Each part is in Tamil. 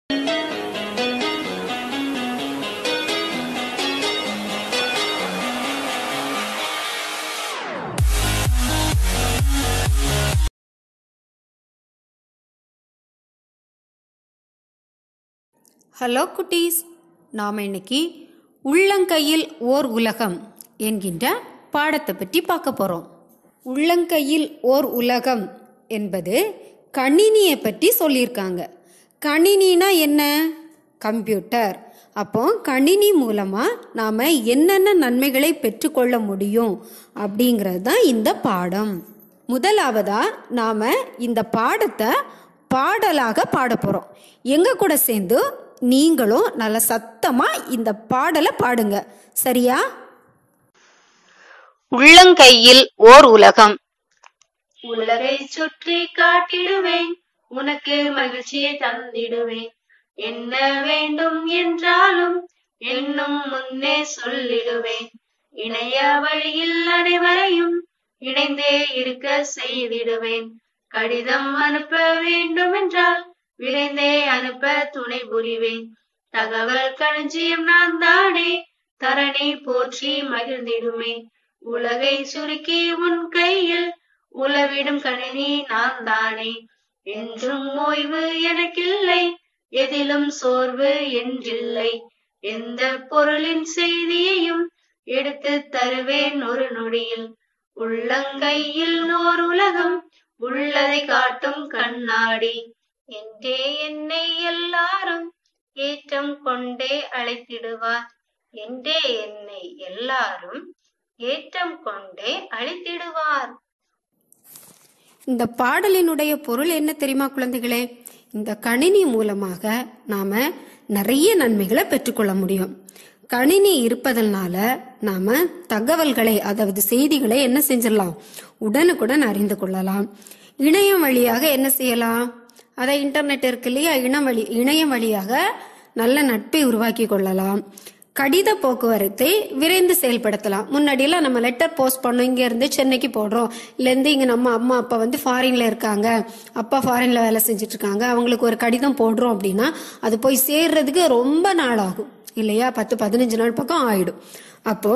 ஹலோ குட்டீஸ் நாம் இன்னைக்கு உள்ளங்கையில் ஓர் உலகம் என்கின்ற பாடத்தை பற்றி பார்க்க போகிறோம் உள்ளங்கையில் ஓர் உலகம் என்பது கணினியை பற்றி சொல்லியிருக்காங்க கணினினா என்ன கம்ப்யூட்டர் அப்போ கணினி மூலமாக நாம் என்னென்ன நன்மைகளை பெற்றுக்கொள்ள முடியும் அப்படிங்கிறது தான் இந்த பாடம் முதலாவதா நாம் இந்த பாடத்தை பாடலாக பாட போகிறோம் எங்கள் கூட சேர்ந்து நீங்களும் நல்ல சத்தமாக இந்த பாடலை பாடுங்க சரியா உள்ளங்கையில் ஓர் உலகம் உலகை சுற்றி காட்டிடுவேன் உனக்கு மகிழ்ச்சியை தந்திடுவேன் என்ன வேண்டும் என்றாலும் என்னும் முன்னே சொல்லிடுவேன் இணைய வழியில் அனைவரையும் இணைந்தே இருக்க செய்திடுவேன் கடிதம் அனுப்ப வேண்டும் என்றால் விரைந்தே அனுப்ப துணை புரிவேன் தகவல் களஞ்சியம் நான் தானே தரணி போற்றி மகிழ்ந்திடுமே உலகை சுருக்கி உன் கையில் உலவிடும் கணினி நான் தானே என்றும் ஓய்வு எனக்கில்லை எதிலும் சோர்வு என்றில்லை எந்த பொருளின் செய்தியையும் எடுத்து தருவேன் ஒரு நொடியில் உள்ளங்கையில் ஓர் உலகம் உள்ளதை காட்டும் கண்ணாடி என்றே என்னை எல்லாரும் ஏற்றம் கொண்டே அழைத்திடுவார் என்றே என்னை எல்லாரும் ஏற்றம் கொண்டே அழைத்திடுவார் இந்த பாடலினுடைய பொருள் என்ன தெரியுமா குழந்தைகளே இந்த கணினி மூலமாக நாம நிறைய நன்மைகளை பெற்றுக்கொள்ள முடியும் கணினி இருப்பதனால நாம தகவல்களை அதாவது செய்திகளை என்ன செஞ்சிடலாம் உடனுக்குடன் அறிந்து கொள்ளலாம் இணையம் வழியாக என்ன செய்யலாம் அதை இன்டர்நெட் இருக்கு இல்லையா இணையம் வழி இணையம் வழியாக நல்ல நட்பை உருவாக்கி கொள்ளலாம் கடித போக்குவரத்தை விரைந்து செயல்படுத்தலாம் முன்னாடியெல்லாம் நம்ம லெட்டர் போஸ்ட் பண்ணோம் இங்க இருந்து சென்னைக்கு போடுறோம் இல்லைருந்து இங்க நம்ம அம்மா அப்பா வந்து ஃபாரின்ல இருக்காங்க அப்பா ஃபாரின்ல வேலை செஞ்சுட்டு இருக்காங்க அவங்களுக்கு ஒரு கடிதம் போடுறோம் அப்படின்னா அது போய் சேர்றதுக்கு ரொம்ப நாள் ஆகும் இல்லையா பத்து பதினஞ்சு நாள் பக்கம் ஆயிடும் அப்போ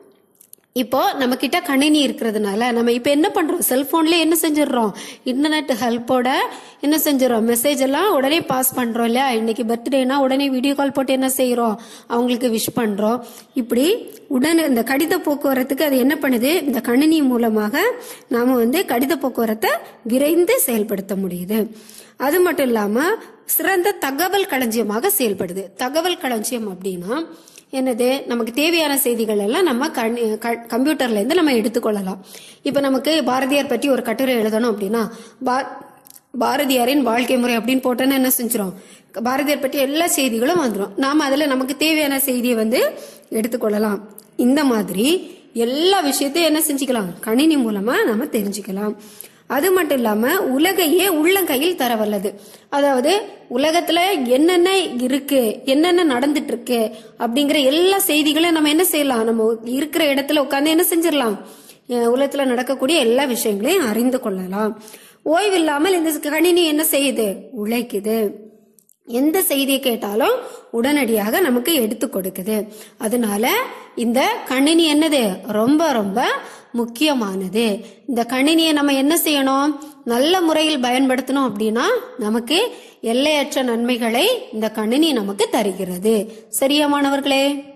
இப்போ நம்ம கிட்ட கணினி இருக்கிறதுனால நம்ம இப்போ என்ன பண்றோம் செல்போன்ல என்ன செஞ்சிடறோம் இன்டர்நெட் ஹெல்ப்போட என்ன செஞ்சிடறோம் மெசேஜ் எல்லாம் உடனே பாஸ் பண்றோம் இல்லையா இன்னைக்கு பர்த்டேனா உடனே வீடியோ கால் போட்டு என்ன செய்யறோம் அவங்களுக்கு விஷ் பண்றோம் இப்படி உடனே இந்த கடித போக்குவரத்துக்கு அது என்ன பண்ணுது இந்த கணினி மூலமாக நாம வந்து கடித போக்குவரத்தை விரைந்து செயல்படுத்த முடியுது அது மட்டும் இல்லாம சிறந்த தகவல் களஞ்சியமாக செயல்படுது தகவல் களஞ்சியம் அப்படின்னா என்னது நமக்கு தேவையான செய்திகள் எல்லாம் நம்ம கண்- க- கம்ப்யூட்டர்ல இருந்து நம்ம எடுத்துக்கொள்ளலாம் இப்போ நமக்கு பாரதியார் பற்றி ஒரு கட்டுரை எழுதணும் அப்படின்னா பா- பாரதியாரின் வாழ்க்கை முறை அப்படின்னு போட்டோன்னா என்ன செஞ்சிரும் பாரதியார் பற்றி எல்லா செய்திகளும் வந்துடும் நாம அதுல நமக்கு தேவையான செய்தியை வந்து எடுத்துக்கொள்ளலாம் இந்த மாதிரி எல்லா விஷயத்தையும் என்ன செஞ்சுக்கலாம் கணினி மூலமா நம்ம தெரிஞ்சுக்கலாம் அது மட்டும் இல்லாம உலகையே உள்ளங்கையில் தர வல்லது அதாவது உலகத்துல என்னென்ன இருக்கு என்னென்ன நடந்துட்டு இருக்கு அப்படிங்கிற எல்லா செய்திகளையும் நம்ம என்ன செய்யலாம் நம்ம இருக்கிற இடத்துல உட்கார்ந்து என்ன செஞ்சிடலாம் அஹ் உலகத்துல நடக்கக்கூடிய எல்லா விஷயங்களையும் அறிந்து கொள்ளலாம் ஓய்வில்லாமல் இந்த கணினி என்ன செய்யுது உழைக்குது எந்த செய்தியை கேட்டாலும் உடனடியாக நமக்கு எடுத்து கொடுக்குது அதனால இந்த கணினி என்னது ரொம்ப ரொம்ப முக்கியமானது இந்த கணினியை நம்ம என்ன செய்யணும் நல்ல முறையில் பயன்படுத்தணும் அப்படின்னா நமக்கு எல்லையற்ற நன்மைகளை இந்த கணினி நமக்கு தருகிறது சரியா மாணவர்களே